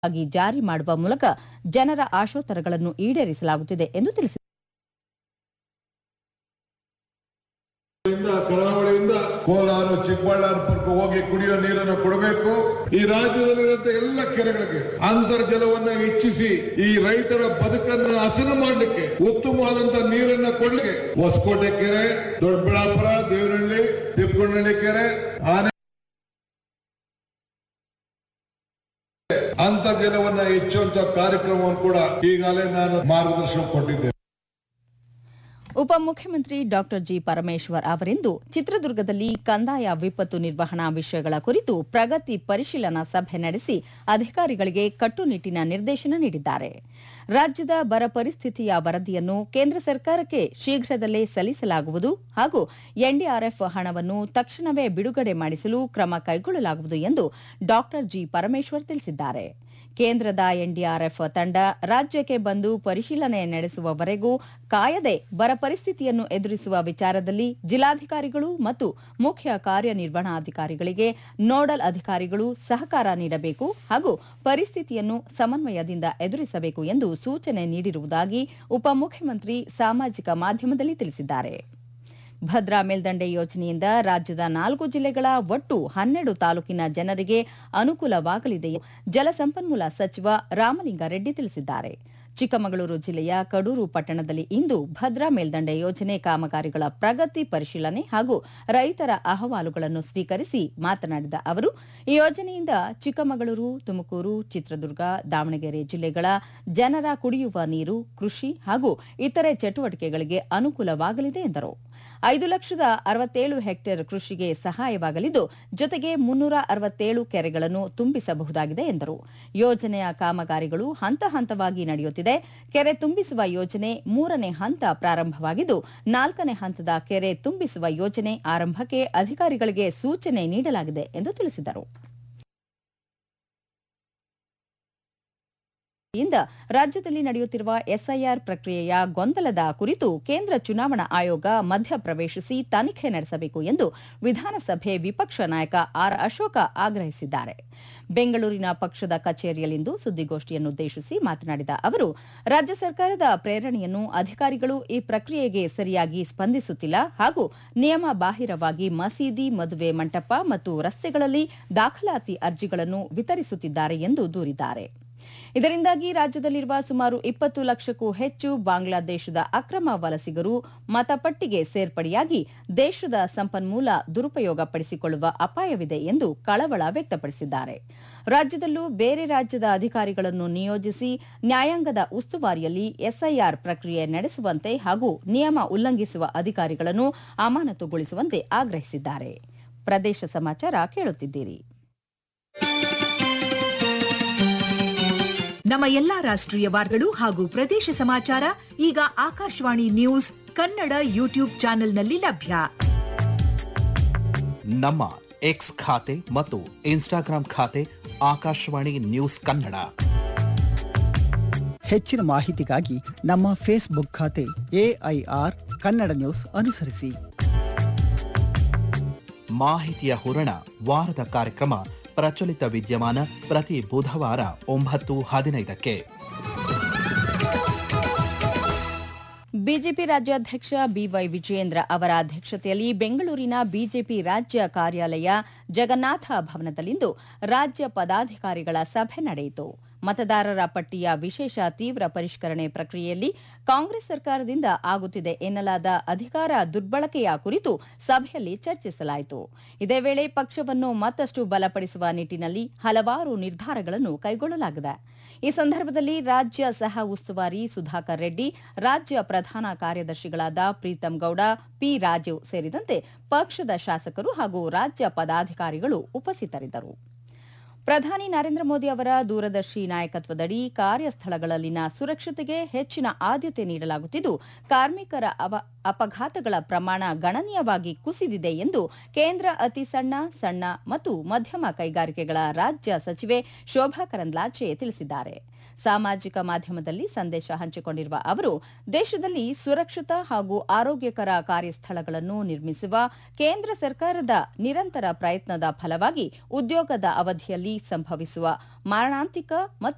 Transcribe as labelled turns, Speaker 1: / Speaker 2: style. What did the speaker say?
Speaker 1: ಆಗಿ ಜಾರಿ ಮಾಡುವ ಮೂಲಕ ಜನರ ಆಶೋತ್ತರಗಳನ್ನು ಈಡೇರಿಸಲಾಗುತ್ತಿದೆ ಎಂದು ತಿಳಿಸಿದರು
Speaker 2: ಇಂದ ಕರಾವಳಿಯಿಂದ ಕೋಲಾರ ಚಿಕ್ಕಬಳ್ಳಾಪುರಕ್ಕೆ ಹೋಗಿ ಕುಡಿಯೋ ನೀರನ್ನು ಕೊಡಬೇಕು ಈ ರಾಜ್ಯದಲ್ಲಿರುವಂತ ಎಲ್ಲ ಕೆರೆಗಳಿಗೆ ಅಂತರ್ಜಲವನ್ನ ಹೆಚ್ಚಿಸಿ ಈ ರೈತರ ಬದುಕನ್ನು ಹಸನು ಮಾಡಲಿಕ್ಕೆ ಉತ್ತಮವಾದಂತ ನೀರನ್ನ ಕೊಡ್ಲಿಕ್ಕೆ ಹೊಸಕೋಟೆ ಕೆರೆ ದೊಡ್ಡಬಳ್ಳಾಪುರ ದೇವನಹಳ್ಳಿ ತಿಪ್ಪಗೊಂಡಹಳ್ಳಿ ಕೆರೆ ಆನೆ ಅಂತರ್ಜಲವನ್ನ ಹೆಚ್ಚುವಂತ ಕಾರ್ಯಕ್ರಮವನ್ನು ಕೂಡ ಈಗಾಗಲೇ ನಾನು ಮಾರ್ಗದರ್ಶನ ಕೊಟ್ಟಿದ್ದೆ
Speaker 1: ಉಪಮುಖ್ಯಮಂತ್ರಿ ಡಾಕ್ಟರ್ ಜಿ ಪರಮೇಶ್ವರ್ ಅವರಿಂದು ಚಿತ್ರದುರ್ಗದಲ್ಲಿ ಕಂದಾಯ ವಿಪತ್ತು ನಿರ್ವಹಣಾ ವಿಷಯಗಳ ಕುರಿತು ಪ್ರಗತಿ ಪರಿಶೀಲನಾ ಸಭೆ ನಡೆಸಿ ಅಧಿಕಾರಿಗಳಿಗೆ ಕಟ್ಟುನಿಟ್ಟಿನ ನಿರ್ದೇಶನ ನೀಡಿದ್ದಾರೆ ರಾಜ್ಯದ ಬರ ಪರಿಸ್ಥಿತಿಯ ವರದಿಯನ್ನು ಕೇಂದ್ರ ಸರ್ಕಾರಕ್ಕೆ ಶೀಘ್ರದಲ್ಲೇ ಸಲ್ಲಿಸಲಾಗುವುದು ಹಾಗೂ ಎನ್ಡಿಆರ್ಎಫ್ ಹಣವನ್ನು ತಕ್ಷಣವೇ ಬಿಡುಗಡೆ ಮಾಡಿಸಲು ಕ್ರಮ ಕೈಗೊಳ್ಳಲಾಗುವುದು ಎಂದು ಡಾಕ್ಟರ್ ಜಿ ಪರಮೇಶ್ವರ್ ತಿಳಿಸಿದ್ದಾರೆ ಕೇಂದ್ರದ ಎನ್ಡಿಆರ್ಎಫ್ ತಂಡ ರಾಜ್ಯಕ್ಕೆ ಬಂದು ಪರಿಶೀಲನೆ ನಡೆಸುವವರೆಗೂ ಕಾಯದೆ ಬರ ಪರಿಸ್ಥಿತಿಯನ್ನು ಎದುರಿಸುವ ವಿಚಾರದಲ್ಲಿ ಜಿಲ್ಲಾಧಿಕಾರಿಗಳು ಮತ್ತು ಮುಖ್ಯ ಕಾರ್ಯನಿರ್ವಹಣಾಧಿಕಾರಿಗಳಿಗೆ ನೋಡಲ್ ಅಧಿಕಾರಿಗಳು ಸಹಕಾರ ನೀಡಬೇಕು ಹಾಗೂ ಪರಿಸ್ಥಿತಿಯನ್ನು ಸಮನ್ವಯದಿಂದ ಎದುರಿಸಬೇಕು ಎಂದು ಸೂಚನೆ ನೀಡಿರುವುದಾಗಿ ಉಪಮುಖ್ಯಮಂತ್ರಿ ಸಾಮಾಜಿಕ ಮಾಧ್ಯಮದಲ್ಲಿ ತಿಳಿಸಿದ್ದಾರೆ ಭದ್ರಾ ಮೇಲ್ದಂಡೆ ಯೋಜನೆಯಿಂದ ರಾಜ್ಯದ ನಾಲ್ಕು ಜಿಲ್ಲೆಗಳ ಒಟ್ಟು ಹನ್ನೆರಡು ತಾಲೂಕಿನ ಜನರಿಗೆ ಅನುಕೂಲವಾಗಲಿದೆ ಎಂದು ಜಲಸಂಪನ್ಮೂಲ ಸಚಿವ ರಾಮಲಿಂಗಾರೆಡ್ಡಿ ತಿಳಿಸಿದ್ದಾರೆ ಚಿಕ್ಕಮಗಳೂರು ಜಿಲ್ಲೆಯ ಕಡೂರು ಪಟ್ಟಣದಲ್ಲಿ ಇಂದು ಭದ್ರಾ ಮೇಲ್ದಂಡೆ ಯೋಜನೆ ಕಾಮಗಾರಿಗಳ ಪ್ರಗತಿ ಪರಿಶೀಲನೆ ಹಾಗೂ ರೈತರ ಅಹವಾಲುಗಳನ್ನು ಸ್ವೀಕರಿಸಿ ಮಾತನಾಡಿದ ಅವರು ಈ ಯೋಜನೆಯಿಂದ ಚಿಕ್ಕಮಗಳೂರು ತುಮಕೂರು ಚಿತ್ರದುರ್ಗ ದಾವಣಗೆರೆ ಜಿಲ್ಲೆಗಳ ಜನರ ಕುಡಿಯುವ ನೀರು ಕೃಷಿ ಹಾಗೂ ಇತರೆ ಚಟುವಟಿಕೆಗಳಿಗೆ ಅನುಕೂಲವಾಗಲಿದೆ ಎಂದರು ಐದು ಲಕ್ಷದ ಅರವತ್ತೇಳು ಹೆಕ್ಟೇರ್ ಕೃಷಿಗೆ ಸಹಾಯವಾಗಲಿದ್ದು ಜೊತೆಗೆ ಮುನ್ನೂರ ಅರವತ್ತೇಳು ಕೆರೆಗಳನ್ನು ತುಂಬಿಸಬಹುದಾಗಿದೆ ಎಂದರು ಯೋಜನೆಯ ಕಾಮಗಾರಿಗಳು ಹಂತ ಹಂತವಾಗಿ ನಡೆಯುತ್ತಿದೆ ಕೆರೆ ತುಂಬಿಸುವ ಯೋಜನೆ ಮೂರನೇ ಹಂತ ಪ್ರಾರಂಭವಾಗಿದ್ದು ನಾಲ್ಕನೇ ಹಂತದ ಕೆರೆ ತುಂಬಿಸುವ ಯೋಜನೆ ಆರಂಭಕ್ಕೆ ಅಧಿಕಾರಿಗಳಿಗೆ ಸೂಚನೆ ನೀಡಲಾಗಿದೆ ಎಂದು ತಿಳಿಸಿದರು ಇಂದ ರಾಜ್ಯದಲ್ಲಿ ನಡೆಯುತ್ತಿರುವ ಎಸ್ಐಆರ್ ಪ್ರಕ್ರಿಯೆಯ ಗೊಂದಲದ ಕುರಿತು ಕೇಂದ್ರ ಚುನಾವಣಾ ಆಯೋಗ ಮಧ್ಯಪ್ರವೇಶಿಸಿ ತನಿಖೆ ನಡೆಸಬೇಕು ಎಂದು ವಿಧಾನಸಭೆ ವಿಪಕ್ಷ ನಾಯಕ ಆರ್ ಅಶೋಕ ಆಗ್ರಹಿಸಿದ್ದಾರೆ ಬೆಂಗಳೂರಿನ ಪಕ್ಷದ ಕಚೇರಿಯಲ್ಲಿಂದು ಸುದ್ದಿಗೋಷ್ಠಿಯನ್ನುದ್ದೇಶಿಸಿ ಮಾತನಾಡಿದ ಅವರು ರಾಜ್ಯ ಸರ್ಕಾರದ ಪ್ರೇರಣೆಯನ್ನು ಅಧಿಕಾರಿಗಳು ಈ ಪ್ರಕ್ರಿಯೆಗೆ ಸರಿಯಾಗಿ ಸ್ಪಂದಿಸುತ್ತಿಲ್ಲ ಹಾಗೂ ನಿಯಮ ಬಾಹಿರವಾಗಿ ಮಸೀದಿ ಮದುವೆ ಮಂಟಪ ಮತ್ತು ರಸ್ತೆಗಳಲ್ಲಿ ದಾಖಲಾತಿ ಅರ್ಜಿಗಳನ್ನು ವಿತರಿಸುತ್ತಿದ್ದಾರೆ ಎಂದು ದೂರಿದ್ದಾರೆ ಇದರಿಂದಾಗಿ ರಾಜ್ಯದಲ್ಲಿರುವ ಸುಮಾರು ಇಪ್ಪತ್ತು ಲಕ್ಷಕ್ಕೂ ಹೆಚ್ಚು ಬಾಂಗ್ಲಾದೇಶದ ಅಕ್ರಮ ವಲಸಿಗರು ಮತಪಟ್ಟಿಗೆ ಸೇರ್ಪಡೆಯಾಗಿ ದೇಶದ ಸಂಪನ್ಮೂಲ ದುರುಪಯೋಗಪಡಿಸಿಕೊಳ್ಳುವ ಅಪಾಯವಿದೆ ಎಂದು ಕಳವಳ ವ್ಯಕ್ತಪಡಿಸಿದ್ದಾರೆ ರಾಜ್ಯದಲ್ಲೂ ಬೇರೆ ರಾಜ್ಯದ ಅಧಿಕಾರಿಗಳನ್ನು ನಿಯೋಜಿಸಿ ನ್ಯಾಯಾಂಗದ ಉಸ್ತುವಾರಿಯಲ್ಲಿ ಎಸ್ಐಆರ್ ಪ್ರಕ್ರಿಯೆ ನಡೆಸುವಂತೆ ಹಾಗೂ ನಿಯಮ ಉಲ್ಲಂಘಿಸುವ ಅಧಿಕಾರಿಗಳನ್ನು ಅಮಾನತುಗೊಳಿಸುವಂತೆ ಆಗ್ರಹಿಸಿದ್ದಾರೆ ಪ್ರದೇಶ ಸಮಾಚಾರ ಕೇಳುತ್ತಿದ್ದೀರಿ
Speaker 3: ನಮ್ಮ ಎಲ್ಲಾ ರಾಷ್ಟ್ರೀಯ ವಾರ್ತೆಗಳು ಹಾಗೂ ಪ್ರದೇಶ ಸಮಾಚಾರ ಈಗ ಆಕಾಶವಾಣಿ ನ್ಯೂಸ್ ಕನ್ನಡ ಯೂಟ್ಯೂಬ್ ಚಾನೆಲ್ನಲ್ಲಿ ಲಭ್ಯ
Speaker 4: ನಮ್ಮ ಎಕ್ಸ್ ಖಾತೆ ಮತ್ತು ಇನ್ಸ್ಟಾಗ್ರಾಂ ಖಾತೆ ಆಕಾಶವಾಣಿ ನ್ಯೂಸ್ ಕನ್ನಡ
Speaker 5: ಹೆಚ್ಚಿನ ಮಾಹಿತಿಗಾಗಿ ನಮ್ಮ ಫೇಸ್ಬುಕ್ ಖಾತೆ ಎಐಆರ್ ಕನ್ನಡ ನ್ಯೂಸ್ ಅನುಸರಿಸಿ
Speaker 4: ಮಾಹಿತಿಯ ಹೂರಣ ವಾರದ ಕಾರ್ಯಕ್ರಮ ಪ್ರಚಲಿತ ವಿದ್ಯಮಾನ ಪ್ರತಿ ಬುಧವಾರ ಒಂಬತ್ತು ಹದಿನೈದಕ್ಕೆ
Speaker 1: ಬಿಜೆಪಿ ರಾಜ್ಯಾಧ್ಯಕ್ಷ ಬಿವೈ ವಿಜಯೇಂದ್ರ ಅವರ ಅಧ್ಯಕ್ಷತೆಯಲ್ಲಿ ಬೆಂಗಳೂರಿನ ಬಿಜೆಪಿ ರಾಜ್ಯ ಕಾರ್ಯಾಲಯ ಜಗನ್ನಾಥ ಭವನದಲ್ಲಿಂದು ರಾಜ್ಯ ಪದಾಧಿಕಾರಿಗಳ ಸಭೆ ನಡೆಯಿತು ಮತದಾರರ ಪಟ್ಟಿಯ ವಿಶೇಷ ತೀವ್ರ ಪರಿಷ್ಕರಣೆ ಪ್ರಕ್ರಿಯೆಯಲ್ಲಿ ಕಾಂಗ್ರೆಸ್ ಸರ್ಕಾರದಿಂದ ಆಗುತ್ತಿದೆ ಎನ್ನಲಾದ ಅಧಿಕಾರ ದುರ್ಬಳಕೆಯ ಕುರಿತು ಸಭೆಯಲ್ಲಿ ಚರ್ಚಿಸಲಾಯಿತು ಇದೇ ವೇಳೆ ಪಕ್ಷವನ್ನು ಮತ್ತಷ್ಟು ಬಲಪಡಿಸುವ ನಿಟ್ಟಿನಲ್ಲಿ ಹಲವಾರು ನಿರ್ಧಾರಗಳನ್ನು ಕೈಗೊಳ್ಳಲಾಗಿದೆ ಈ ಸಂದರ್ಭದಲ್ಲಿ ರಾಜ್ಯ ಸಹ ಉಸ್ತುವಾರಿ ಸುಧಾಕರ್ ರೆಡ್ಡಿ ರಾಜ್ಯ ಪ್ರಧಾನ ಕಾರ್ಯದರ್ಶಿಗಳಾದ ಪ್ರೀತಂ ಗೌಡ ಪಿ ರಾಜೀವ್ ಸೇರಿದಂತೆ ಪಕ್ಷದ ಶಾಸಕರು ಹಾಗೂ ರಾಜ್ಯ ಪದಾಧಿಕಾರಿಗಳು ಉಪಸ್ಥಿತರಿದ್ದರು ಪ್ರಧಾನಿ ನರೇಂದ್ರ ಮೋದಿ ಅವರ ದೂರದರ್ಶಿ ನಾಯಕತ್ವದಡಿ ಕಾರ್ಯಸ್ಥಳಗಳಲ್ಲಿನ ಸುರಕ್ಷತೆಗೆ ಹೆಚ್ಚಿನ ಆದ್ಯತೆ ನೀಡಲಾಗುತ್ತಿದ್ದು ಕಾರ್ಮಿಕರ ಅವ ಅಪಘಾತಗಳ ಪ್ರಮಾಣ ಗಣನೀಯವಾಗಿ ಕುಸಿದಿದೆ ಎಂದು ಕೇಂದ್ರ ಅತಿ ಸಣ್ಣ ಸಣ್ಣ ಮತ್ತು ಮಧ್ಯಮ ಕೈಗಾರಿಕೆಗಳ ರಾಜ್ಯ ಸಚಿವೆ ಶೋಭಾ ಕರಂದ್ಲಾಜೆ ತಿಳಿಸಿದ್ದಾರೆ ಸಾಮಾಜಿಕ ಮಾಧ್ಯಮದಲ್ಲಿ ಸಂದೇಶ ಹಂಚಿಕೊಂಡಿರುವ ಅವರು ದೇಶದಲ್ಲಿ ಸುರಕ್ಷಿತ ಹಾಗೂ ಆರೋಗ್ಯಕರ ಕಾರ್ಯಸ್ಥಳಗಳನ್ನು ನಿರ್ಮಿಸುವ ಕೇಂದ್ರ ಸರ್ಕಾರದ ನಿರಂತರ ಪ್ರಯತ್ನದ ಫಲವಾಗಿ ಉದ್ಯೋಗದ ಅವಧಿಯಲ್ಲಿ ಸಂಭವಿಸುವ ಮಾರಣಾಂತಿಕ ಮತ್ತು